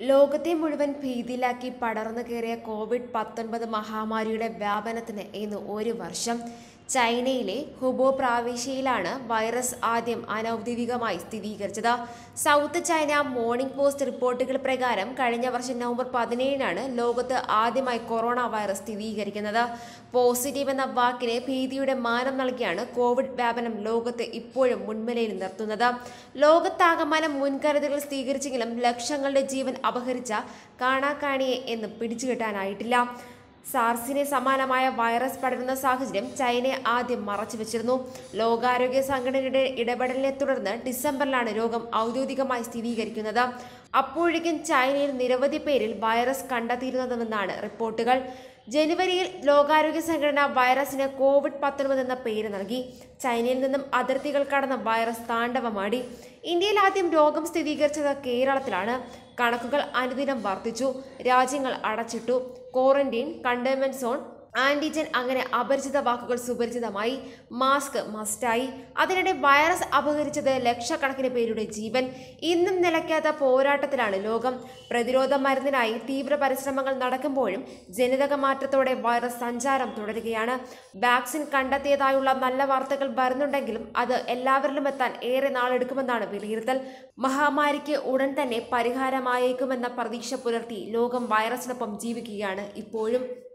ലോകത്തെ മുഴുവൻ ഭീതിയിലാക്കി പടർന്നു കയറിയ കോവിഡ് പത്തൊൻപത് മഹാമാരിയുടെ വ്യാപനത്തിന് ഇന്ന് ഒരു വർഷം ചൈനയിലെ ഹുബോ പ്രാവിശ്യയിലാണ് വൈറസ് ആദ്യം അനൌദ്യോഗികമായി സ്ഥിരീകരിച്ചത് സൗത്ത് ചൈന മോർണിംഗ് പോസ്റ്റ് റിപ്പോർട്ടുകൾ പ്രകാരം കഴിഞ്ഞ വർഷം നവംബർ പതിനേഴിനാണ് ലോകത്ത് ആദ്യമായി കൊറോണ വൈറസ് സ്ഥിരീകരിക്കുന്നത് പോസിറ്റീവ് എന്ന വാക്കിന് ഭീതിയുടെ മാനം നൽകിയാണ് കോവിഡ് വ്യാപനം ലോകത്ത് ഇപ്പോഴും മുൻനിരയിൽ നിർത്തുന്നത് ലോകത്താകമാനം മുൻകരുതലുകൾ സ്വീകരിച്ചെങ്കിലും ലക്ഷങ്ങളുടെ ജീവൻ അപഹരിച്ച കാണാക്കാണിയെ എന്ന് പിടിച്ചുകെട്ടാനായിട്ടില്ല സാർസിന് സമാനമായ വൈറസ് പടരുന്ന സാഹചര്യം ചൈനയെ ആദ്യം മറച്ചുവെച്ചിരുന്നു ലോകാരോഗ്യ സംഘടനയുടെ ഇടപെടലിനെ തുടർന്ന് ഡിസംബറിലാണ് രോഗം ഔദ്യോഗികമായി സ്ഥിരീകരിക്കുന്നത് അപ്പോഴേക്കും ചൈനയിൽ നിരവധി പേരിൽ വൈറസ് കണ്ടെത്തിയിരുന്നതെന്നാണ് റിപ്പോർട്ടുകൾ ജനുവരിയിൽ ലോകാരോഗ്യ സംഘടന വൈറസിന് കോവിഡ് പത്തൊൻപത് എന്ന പേര് നൽകി ചൈനയിൽ നിന്നും അതിർത്തികൾ കടന്ന വൈറസ് താണ്ഡവമാടി ഇന്ത്യയിൽ ആദ്യം രോഗം സ്ഥിരീകരിച്ചത് കേരളത്തിലാണ് കണക്കുകൾ അനുദിനം വർദ്ധിച്ചു രാജ്യങ്ങൾ അടച്ചിട്ടു ക്വാറന്റീൻ കണ്ടെയ്ൻമെന്റ് സോൺ ആന്റിജൻ അങ്ങനെ അപരിചിത വാക്കുകൾ സുപരിചിതമായി മാസ്ക് മസ്റ്റായി അതിനിടെ വൈറസ് അപഹരിച്ചത് ലക്ഷക്കണക്കിന് പേരുടെ ജീവൻ ഇന്നും നിലയ്ക്കാത്ത പോരാട്ടത്തിലാണ് ലോകം പ്രതിരോധ മരുന്നിനായി തീവ്ര പരിശ്രമങ്ങൾ നടക്കുമ്പോഴും ജനിതക മാറ്റത്തോടെ വൈറസ് സഞ്ചാരം തുടരുകയാണ് വാക്സിൻ കണ്ടെത്തിയതായുള്ള നല്ല വാർത്തകൾ വരുന്നുണ്ടെങ്കിലും അത് എല്ലാവരിലും എത്താൻ ഏറെ നാളെടുക്കുമെന്നാണ് വിലയിരുത്തൽ മഹാമാരിക്ക് ഉടൻ തന്നെ പരിഹാരമായേക്കുമെന്ന പ്രതീക്ഷ പുലർത്തി ലോകം വൈറസിനൊപ്പം ജീവിക്കുകയാണ് ഇപ്പോഴും